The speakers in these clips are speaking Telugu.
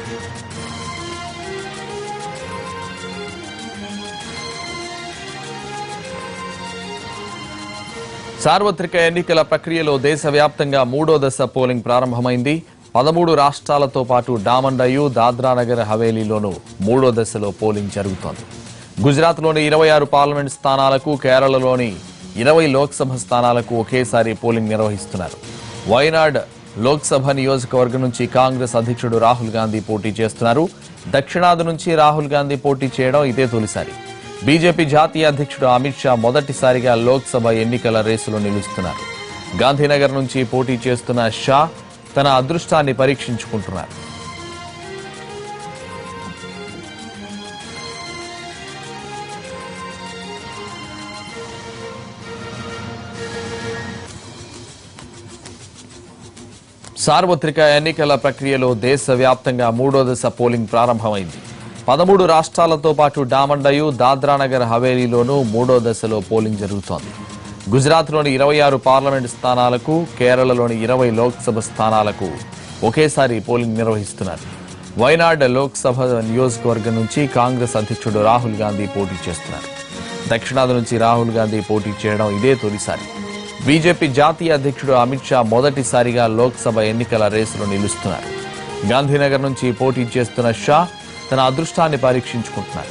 సార్వత్రిక ఎన్నికల ప్రక్రియలో దేశవ్యాప్తంగా మూడో దశ పోలింగ్ ప్రారంభమైంది పదమూడు రాష్ట్రాలతో పాటు డామన్ డయ్యూ దాద్రా నగర్ హవేలీలోనూ మూడో దశలో పోలింగ్ జరుగుతోంది గుజరాత్లోని ఇరవై ఆరు పార్లమెంట్ స్థానాలకు కేరళలోని ఇరవై లోక్సభ స్థానాలకు ఒకేసారి పోలింగ్ నిర్వహిస్తున్నారు వయనాడ్ లోక్సభ నియోజకవర్గం నుంచి కాంగ్రెస్ అధ్యక్షుడు రాహుల్ గాంధీ పోటీ చేస్తున్నారు దక్షిణాది నుంచి రాహుల్ గాంధీ పోటీ చేయడం ఇదే తొలిసారి బీజేపీ జాతీయ అధ్యక్షుడు అమిత్ షా మొదటిసారిగా లోక్సభ ఎన్నికల రేసులో నిలుస్తున్నారు గాంధీనగర్ నుంచి పోటీ చేస్తున్న షా తన అదృష్టాన్ని పరీక్షించుకుంటున్నారు సార్వత్రిక ఎన్నికల ప్రక్రియలో దేశవ్యాప్తంగా మూడో దశ పోలింగ్ ప్రారంభమైంది పదమూడు రాష్ట్రాలతో పాటు డామండయు దాద్రానగర్ హవేలీలోనూ మూడో దశలో పోలింగ్ జరుగుతోంది గుజరాత్లోని ఇరవై ఆరు పార్లమెంట్ స్థానాలకు కేరళలోని ఇరవై లోక్సభ స్థానాలకు ఒకేసారి పోలింగ్ నిర్వహిస్తున్నారు వైనాడ్ లోక్సభ నియోజకవర్గం నుంచి కాంగ్రెస్ అధ్యక్షుడు రాహుల్ గాంధీ పోటీ చేస్తున్నారు దక్షిణాది నుంచి రాహుల్ గాంధీ పోటీ చేయడం ఇదే తొలిసారి బీజేపీ జాతీయ అధ్యక్షుడు అమిత్ షా మొదటిసారిగా లోక్సభ ఎన్నికల రేసులో నిలుస్తున్నారు గాంధీనగర్ నుంచి పోటీ చేస్తున్న షా తన అదృష్టాన్ని పరీక్షించుకుంటున్నారు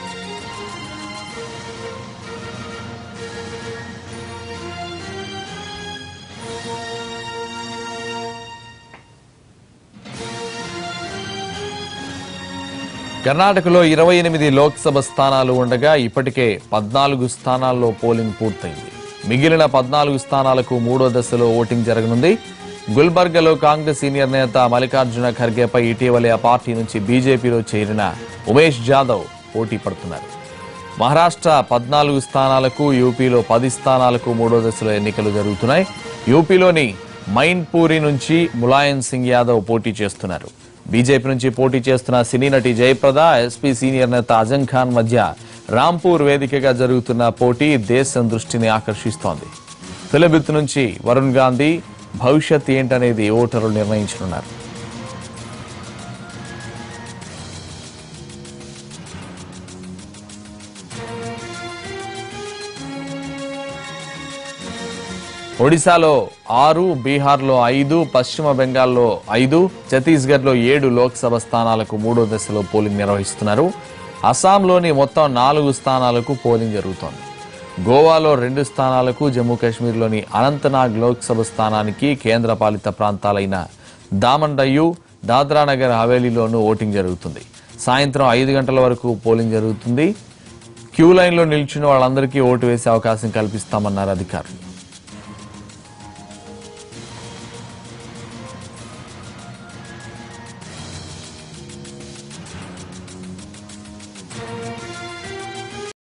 కర్ణాటకలో ఇరవై ఎనిమిది లోక్సభ స్థానాలు ఉండగా ఇప్పటికే పద్నాలుగు స్థానాల్లో పోలింగ్ పూర్తయింది మిగిలిన పద్నాలుగు స్థానాలకు మూడో దశలో ఓటింగ్ జరగనుంది గుల్బర్గలో కాంగ్రెస్ సీనియర్ నేత మల్లికార్జున ఖర్గేపై ఇటీవలే ఆ పార్టీ నుంచి బీజేపీలో చేరిన ఉమేష్ జాదవ్ పోటీ పడుతున్నారు మహారాష్ట్ర పద్నాలుగు స్థానాలకు యూపీలో పది స్థానాలకు మూడో దశలో ఎన్నికలు జరుగుతున్నాయి యూపీలోని మైన్పూరి నుంచి ములాయం సింగ్ యాదవ్ పోటీ చేస్తున్నారు బీజేపీ నుంచి పోటీ చేస్తున్న సినీ నటి జయప్రద ఎస్పీ సీనియర్ నేత అజం ఖాన్ మధ్య రాంపూర్ వేదికగా జరుగుతున్న పోటీ దేశం దృష్టిని ఆకర్షిస్తోంది ఫిలిబిత్ నుంచి వరుణ్ గాంధీ భవిష్యత్ ఏంటనేది ఓటర్లు నిర్ణయించనున్నారు ఒడిశాలో ఆరు బీహార్లో ఐదు పశ్చిమ బెంగాల్లో ఐదు ఛత్తీస్గఢ్లో ఏడు లోక్సభ స్థానాలకు మూడో దశలో పోలింగ్ నిర్వహిస్తున్నారు అస్సాంలోని మొత్తం నాలుగు స్థానాలకు పోలింగ్ జరుగుతోంది గోవాలో రెండు స్థానాలకు జమ్మూ కాశ్మీర్లోని అనంతనాగ్ లోక్సభ స్థానానికి కేంద్రపాలిత ప్రాంతాలైన దామన్ డయ్యూ దాద్రానగర్ హవేలీలోనూ ఓటింగ్ జరుగుతుంది సాయంత్రం ఐదు గంటల వరకు పోలింగ్ జరుగుతుంది క్యూ లైన్లో నిల్చున్న వాళ్ళందరికీ ఓటు వేసే అవకాశం కల్పిస్తామన్నారు అధికారులు